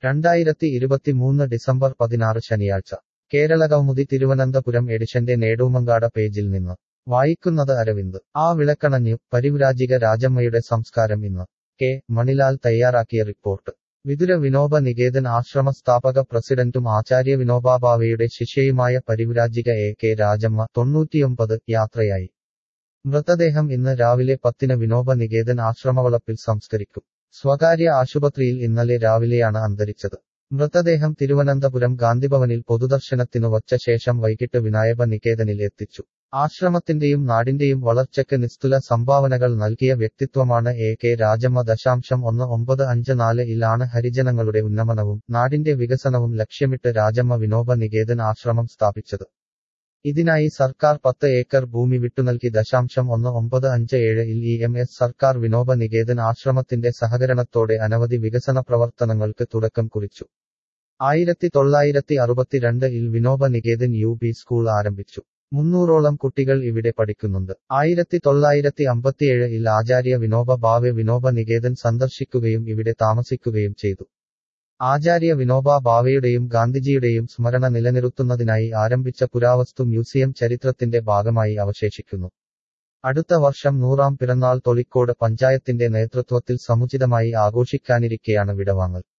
രണ്ടായിരത്തി ഇരുപത്തിമൂന്ന് ഡിസംബർ പതിനാറ് ശനിയാഴ്ച കേരളകൗമുദി തിരുവനന്തപുരം എഡിഷന്റെ നേടൂമങ്കാട പേജിൽ നിന്ന് വായിക്കുന്നത് അരവിന്ദ് ആ വിളക്കണഞ്ഞു പരിവ്രാജിക രാജമ്മയുടെ സംസ്കാരം ഇന്ന് കെ മണിലാൽ തയ്യാറാക്കിയ റിപ്പോർട്ട് വിതുര വിനോബ നികേതൻ ആശ്രമ സ്ഥാപക പ്രസിഡന്റും ആചാര്യ വിനോബാഭാവയുടെ ശിഷ്യയുമായ പരിവ്രാജിക എ കെ രാജമ്മ തൊണ്ണൂറ്റിയൊമ്പത് യാത്രയായി മൃതദേഹം ഇന്ന് രാവിലെ പത്തിന് വിനോബ നികേതൻ ആശ്രമവളപ്പിൽ സംസ്കരിക്കും സ്വകാര്യ ആശുപത്രിയിൽ ഇന്നലെ രാവിലെയാണ് അന്തരിച്ചത് മൃതദേഹം തിരുവനന്തപുരം ഗാന്ധിഭവനിൽ പൊതുദർശനത്തിനു വച്ച ശേഷം വൈകിട്ട് വിനായക നികേതനിൽ എത്തിച്ചു ആശ്രമത്തിന്റെയും നാടിന്റെയും വളർച്ചയ്ക്ക് നിസ്തുല സംഭാവനകൾ നൽകിയ വ്യക്തിത്വമാണ് എ കെ രാജമ്മ ദശാംശം ഒന്ന് ഒമ്പത് അഞ്ച് നാല് ഇലാണ് ഹരിജനങ്ങളുടെ ഉന്നമനവും നാടിന്റെ വികസനവും ലക്ഷ്യമിട്ട് രാജമ്മ വിനോബ നികേതൻ ആശ്രമം സ്ഥാപിച്ചത് ഇതിനായി സർക്കാർ പത്ത് ഏക്കർ ഭൂമി വിട്ടുനൽകി ദശാംശം ഒന്ന് ഒമ്പത് അഞ്ച് ഏഴ് ഇൽ ഇ എം എസ് സർക്കാർ വിനോബ നികേതൻ ആശ്രമത്തിന്റെ സഹകരണത്തോടെ അനവധി വികസന പ്രവർത്തനങ്ങൾക്ക് തുടക്കം കുറിച്ചു ആയിരത്തി തൊള്ളായിരത്തി അറുപത്തിരണ്ട് ഇൽ Vinoba Niketan U P school ആരംഭിച്ചു മുന്നൂറോളം കുട്ടികൾ ഇവിടെ പഠിക്കുന്നുണ്ട് ആയിരത്തി തൊള്ളായിരത്തി അമ്പത്തിയേഴ് ഇൽ ആചാര്യ വിനോബ ഭാവെ വിനോബ നികേതൻ സന്ദർശിക്കുകയും ഇവിടെ താമസിക്കുകയും ചെയ്തു ആചാര്യ വിനോബ ഭാവെയുടെയും ഗാന്ധിജിയുടെയും സ്മരണ നിലനിർത്തുന്നതിനായി ആരംഭിച്ച പുരാവസ്തു മ്യൂസിയം ചരിത്രത്തിന്റെ ഭാഗമായി അവശേഷിക്കുന്നു അടുത്ത വർഷം നൂറാം പിറന്നാൾ തൊളിക്കോട് പഞ്ചായത്തിന്റെ നേതൃത്വത്തിൽ സമുചിതമായി ആഘോഷിക്കാനിരിക്കെയാണ് വിടവാങ്ങൽ